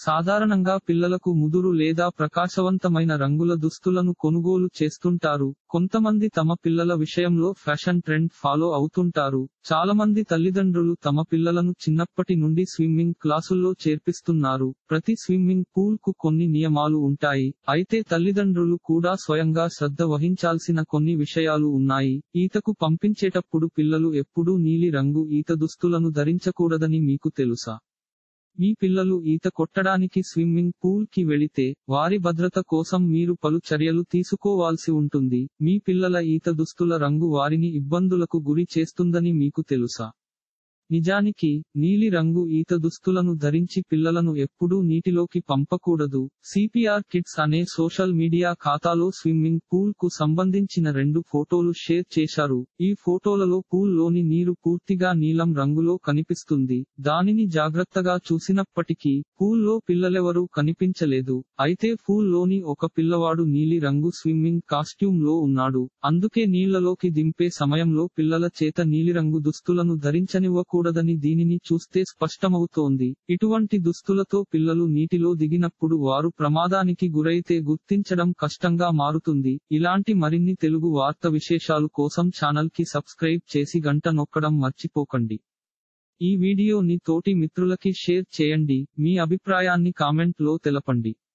సాధారణంగా పిల్లలకు ముదురు లేదా ప్రకాశవంతమైన రంగుల దుస్తులను కొనుగోలు చేస్తుంటారు కొంతమంది తమ పిల్లల విషయంలో ఫ్యాషన్ ట్రెండ్ ఫాలో అవుతుంటారు చాలా మంది తల్లిదండ్రులు తమ పిల్లలను చిన్నప్పటి నుండి స్విమ్మింగ్ క్లాసుల్లో చేర్పిస్తున్నారు ప్రతి స్విమ్మింగ్ పూల్ కు కొన్ని నియమాలు ఉంటాయి అయితే తల్లిదండ్రులు కూడా స్వయంగా శ్రద్ధ వహించాల్సిన కొన్ని విషయాలు ఉన్నాయి ఈతకు పంపించేటప్పుడు పిల్లలు ఎప్పుడూ నీలి రంగు ఈత దుస్తులను ధరించకూడదని మీకు తెలుసా మీ పిల్లలు ఈత కొట్టడానికి స్విమ్మింగ్ పూల్ కి వెళితే వారి భద్రత కోసం మీరు పలు చర్యలు తీసుకోవాల్సి ఉంటుంది మీ పిల్లల ఈత దుస్తుల రంగు వారిని ఇబ్బందులకు గురి చేస్తుందని మీకు తెలుసా నిజానికి నీలి రంగు ఈత దుస్తులను ధరించి పిల్లలను ఎప్పుడూ నీటిలోకి పంపకూడదు సిపిఆర్ కిడ్స్ అనే సోషల్ మీడియా ఖాతాలో స్విమ్మింగ్ పూల్ కు సంబంధించిన రెండు ఫోటోలు షేర్ చేశారు ఈ ఫోటోలలో పూల్ లోని నీరు పూర్తిగా నీలం రంగులో కనిపిస్తుంది దానిని జాగ్రత్తగా చూసినప్పటికీ పూల్ లో పిల్లలెవరూ కనిపించలేదు అయితే పూల్ లోని ఒక పిల్లవాడు నీలి రంగు స్విమ్మింగ్ కాస్ట్యూమ్ లో ఉన్నాడు అందుకే నీళ్లలోకి దింపే సమయంలో పిల్లల చేత నీలిరంగు దుస్తులను ధరించనివ్వకూడదని దీనిని చూస్తే స్పష్టమవుతోంది ఇటువంటి దుస్తులతో పిల్లలు నీటిలో దిగినప్పుడు వారు ప్రమాదానికి గురైతే గుర్తించడం కష్టంగా మారుతుంది ఇలాంటి మరిన్ని తెలుగు వార్త విశేషాలు కోసం ఛానల్ కి సబ్స్క్రైబ్ చేసి గంట నొక్కడం మర్చిపోకండి ఈ వీడియోని తోటి మిత్రులకి షేర్ చేయండి మీ అభిప్రాయాన్ని కామెంట్ లో తెలపండి